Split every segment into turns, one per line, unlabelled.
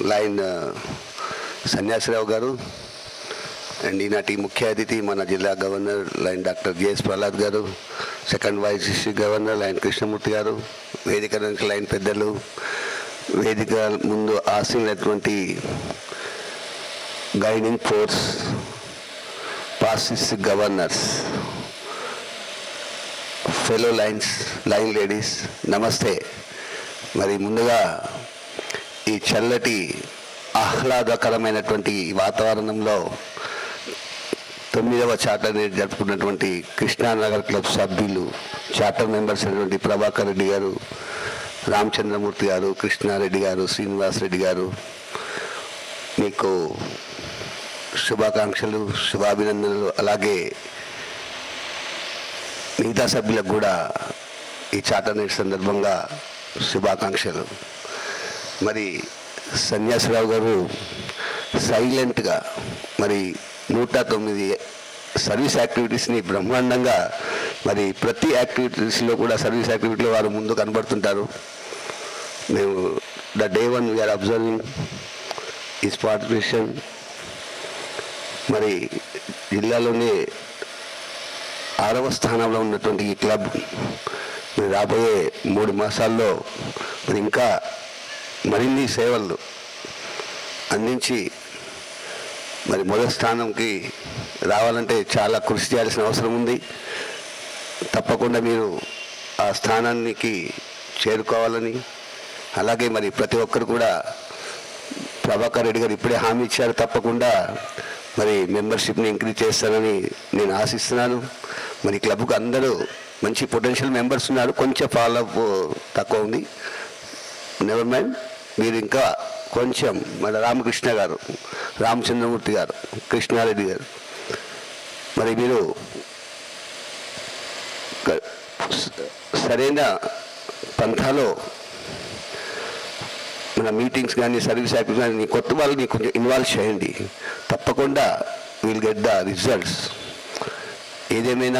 line ఆ, సన్యాసిరావు గారు and ఈనాటి ముఖ్య అతిథి మన జిల్లా governor lion doctor GS Prahlad garu second vice district governor lion Krishnamurthy garu వేదిక నుంచి లైన్ పెద్దలు వేదిక ముందు ఆశీనటువంటి గైడింగ్ ఫోర్స్ పాసిస్ governors fellow lions lion ladies నమస్తే మరి ముందుగా ఈ చల్లటి ఆహ్లాదకరమైనటువంటి ఈ వాతావరణంలో తొమ్మిదవ చార్టర్ జరుపుకున్నటువంటి కృష్ణానగర్ క్లబ్ సభ్యులు చార్టర్ మెంబర్స్ అయినటువంటి ప్రభాకర్ రెడ్డి గారు రామచంద్రమూర్తి గారు కృష్ణారెడ్డి గారు శ్రీనివాస్ రెడ్డి గారు మీకు శుభాకాంక్షలు శుభాభినందనలు అలాగే మిగతా సభ్యులకు కూడా ఈ చార్టర్ నైట్ సందర్భంగా శుభాకాంక్షలు మరి సన్యాసరావు గారు సైలెంట్గా మరి నూట తొమ్మిది సర్వీస్ యాక్టివిటీస్ని బ్రహ్మాండంగా మరి ప్రతి యాక్టివిటీస్లో కూడా సర్వీస్ యాక్టివిటీలో వారు ముందు కనబడుతుంటారు మేము the day one we are observing is participation మరి జిల్లాలోనే ఆరవ స్థానంలో ఉన్నటువంటి ఈ క్లబ్ మరి రాబోయే మూడు మాసాల్లో మరి ఇంకా మరిన్ని సేవలు అందించి మరి మొదటి స్థానంకి రావాలంటే చాలా కృషి చేయాల్సిన అవసరం ఉంది తప్పకుండా మీరు ఆ స్థానానికి చేరుకోవాలని అలాగే మరి ప్రతి ఒక్కరు కూడా ప్రభాకర్ రెడ్డి గారు ఇప్పుడే హామీ ఇచ్చారు తప్పకుండా మరి మెంబర్షిప్ని ఇంక్రీజ్ చేస్తానని నేను ఆశిస్తున్నాను మరి క్లబ్కు అందరూ మంచి పొటెన్షియల్ మెంబర్స్ ఉన్నారు కొంచెం ఫాలోఅప్ తక్కువ ఉంది నెవర్ మైండ్ మీరు ఇంకా కొంచెం మన రామకృష్ణ గారు రామచంద్రమూర్తి గారు కృష్ణారెడ్డి గారు మరి మీరు క- స- సరైన పంథాలో మన మీటింగ్స్ కానీ సర్వీస్ యాక్టివిటీస్ కానీ కొత్త వాళ్ళని కొంచెం ఇన్వాల్వ్ చేయండి తప్పకుండా విల్ గెట్ ద రిజల్ట్స్ ఏదేమైనా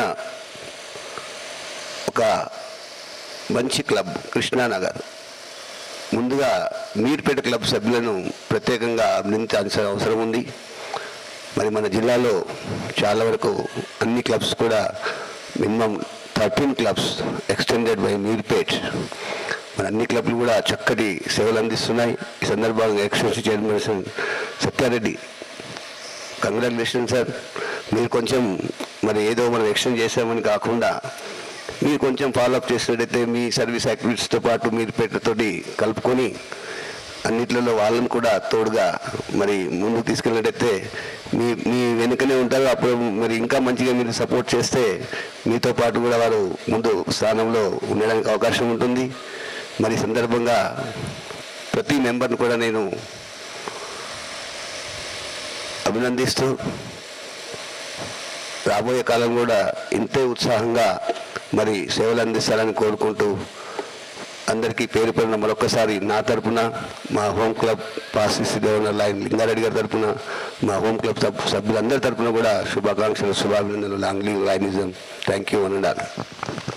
ఒక మంచి క్లబ్ కృష్ణానగర్ ముందుగా మీర్పేట క్లబ్ సభ్యులను ప్రత్యేకంగా అభినందించాల్సిన అవసరం ఉంది మరి మన జిల్లాలో చాలా వరకు అన్ని క్లబ్స్ కూడా minimum thirteen clubs extended by Meerpet మన అన్ని క్లబ్లు కూడా చక్కటి సేవలు అందిస్తున్నాయి ఈ సందర్భంగా ఎక్స్ఎన్సీ చైర్మన్ సత్యారెడ్డి కంగ్రాచులేషన్ సార్ మీరు కొంచెం మరి ఏదో మనం ఎక్స్టెండ్ చేసామని కాకుండా మీరు కొంచెం ఫాలోఅప్ చేసినట్టయితే మీ సర్వీస్ యాక్టివిటీస్తో పాటు మీరు పెట్టతోటి కలుపుకొని అన్నిట్లలో వాళ్ళని కూడా తోడుగా మరి ముందుకు తీసుకెళ్ళినట్టయితే మీ మీ వెనుకనే ఉంటారు అప్పుడు మరి ఇంకా మంచిగా మీరు సపోర్ట్ చేస్తే మీతో పాటు కూడా వారు ముందు స్థానంలో ఉండడానికి అవకాశం ఉంటుంది మరి ఈ సందర్భంగా ప్రతి మెంబర్ని కూడా నేను అభినందిస్తూ రాబోయే కాలం కూడా ఇంతే ఉత్సాహంగా మరి సేవలు అందిస్తారని కోరుకుంటూ అందరికీ పేరు పేరున మరొకసారి నా తరపున మా హోమ్ క్లబ్ పాసిసి గవర్నర్ లైన్ లింగారెడ్డి గారి తరపున మా హోమ్ క్లబ్ సభ్- సభ్యులందరి తరపున కూడా శుభాకాంక్షలు శుభాభినందనలు long live lionism thank you అనండాలి